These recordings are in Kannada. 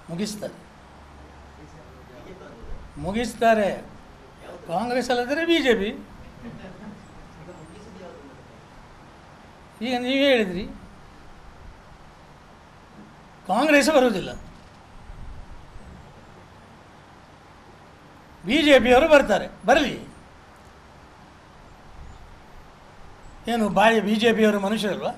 ಮುಗಿಸ್ತಾರೆ ಮುಗಿಸ್ತಾರೆ ಕಾಂಗ್ರೆಸ್ ಅಲ್ಲದ್ರೆ ಬಿ ಜೆ ಪಿ ಈಗ ನೀವೇ ಹೇಳಿದ್ರಿ ಕಾಂಗ್ರೆಸ್ ಬರುವುದಿಲ್ಲ ಬಿ ಜೆ ಪಿಯವರು ಬರ್ತಾರೆ ಬರಲಿ ಏನು ಬಾಯಿ ಬಿ ಜೆ ಪಿಯವರು ಮನುಷ್ಯರಲ್ವಾ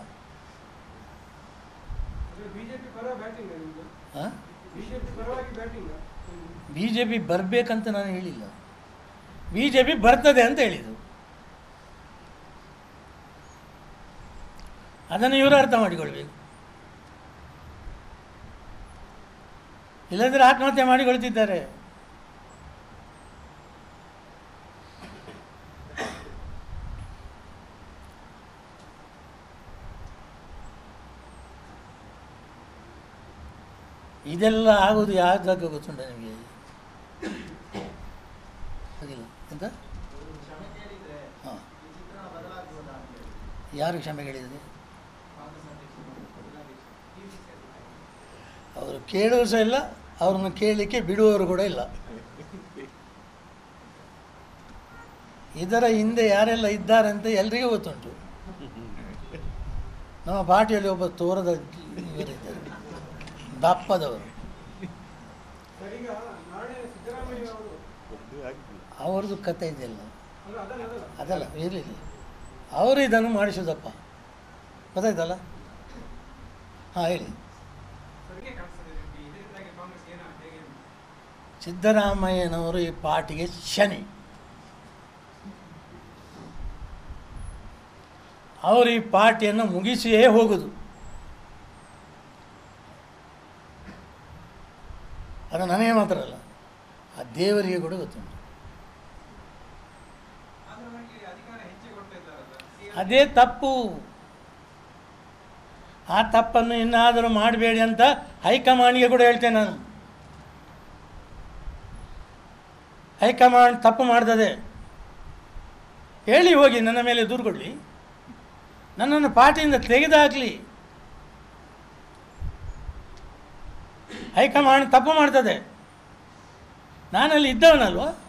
ಬಿಜೆಪಿ ಪರ ಬ್ಯಾಟಿಂಗ್ ನಿಮ್ದು ಹಾಂ ಬಿಜೆಪಿ ಪರವಾಗಿ ಬ್ಯಾಟಿಂಗ್ ಬಿ ಜೆ ಪಿ ಬರಬೇಕಂತ ನಾನು ಹೇಳಿಲ್ಲ ಬಿ ಜೆ ಪಿ ಬರ್ತದೆ ಅಂತ ಹೇಳಿದರು ಅದನ್ನು ಇವರು ಅರ್ಥ ಮಾಡಿಕೊಳ್ಬೇಕು ಇಲ್ಲದ್ರೆ ಆತ್ಮಹತ್ಯೆ ಮಾಡಿಕೊಳ್ತಿದ್ದಾರೆ ಇದೆಲ್ಲ ಆಗೋದು ಯಾವಾಗ ಗೊತ್ತುಂಟ ನಿಮಗೆ ಹಾಗಿಲ್ಲ ಎಂತ ಹಾಂ ಯಾರು ಕ್ಷಮೆ ಕೇಳಿದರೆ ಅವರು ಕೇಳುವ ಸಹ ಇಲ್ಲ ಅವ್ರನ್ನ ಕೇಳಲಿಕ್ಕೆ ಬಿಡುವವರು ಕೂಡ ಇಲ್ಲ ಇದರ ಹಿಂದೆ ಯಾರೆಲ್ಲ ಇದ್ದಾರೆ ಅಂತ ಎಲ್ರಿಗೂ ಗೊತ್ತುಂಟು ನಮ್ಮ ಪಾರ್ಟಿಯಲ್ಲಿ ಒಬ್ಬ ತೋರದ ಇವರಿದ್ದಾರೆ ದಪ್ಪದವರು ಸರ್ ಈಗ ನಾಳೆ ಸಿದ್ದರಾಮಯ್ಯ ಅವರು ಅವ್ರದ್ದು ಕತೆ ಇದೆಯಲ್ಲ ಅಲ್ಲ ಅದಲ್ಲ ಅದಲ್ಲ ಅದಲ್ಲ ಇರಲಿ ಅವರು ಇದನ್ನು ಮಾಡಿಸೋದಪ್ಪ ಗೊತ್ತಾಯ್ತಲ್ಲ ಹಾಂ ಹೇಳಿ ಸರ್ಗೆ ಕಾಣಿಸ್ತದೆ ನಿಮ್ಗೆ ಇದರಿಂದಾಗಿ ಕಾಂಗ್ರೆಸ್ ಏನ ಹೇಗೆ ಸಿದ್ದರಾಮಯ್ಯನವರು ಈ ಪಾರ್ಟಿಗೆ ಶನಿ ಅವರು ಈ ಪಾರ್ಟಿಯನ್ನು ಮುಗಿಸಿಯೇ ಹೋಗುದು ಅದು ನನಗೆ ಮಾತ್ರ ಅಲ್ಲ ಆ ದೇವರಿಗೆ ಕೂಡ ಗೊತ್ತುಂಟು ಆದ್ರೆ ಅವರಿಗೆ ಅಧಿಕಾರ ಹೆಚ್ಚು ಕೊಡ್ತಾ ಇದ್ದಾರಲ್ಲ ಅದೇ ತಪ್ಪು ಆ ತಪ್ಪನ್ನು ಇನ್ನಾದರೂ ಮಾಡಬೇಡಿ ಅಂತ ಹೈಕಮಾಂಡ್ಗೆ ಕೂಡ ಹೇಳ್ತೇನೆ ನಾನು ಹೈಕಮಾಂಡ್ ತಪ್ಪು ಮಾಡ್ತದೆ ಹೇಳಿ ಹೋಗಿ ನನ್ನ ಮೇಲೆ ದೂರು ಕೊಡಲಿ ನನ್ನನ್ನು ಪಾರ್ಟಿಯಿಂದ ತೆಗೆದುಹಾಕಲಿ ಹೈಕಮಾಂಡ್ ತಪ್ಪು ಮಾಡ್ತದೆ ನಾನಲ್ಲಿ ಇದ್ದವನಲ್ವಾ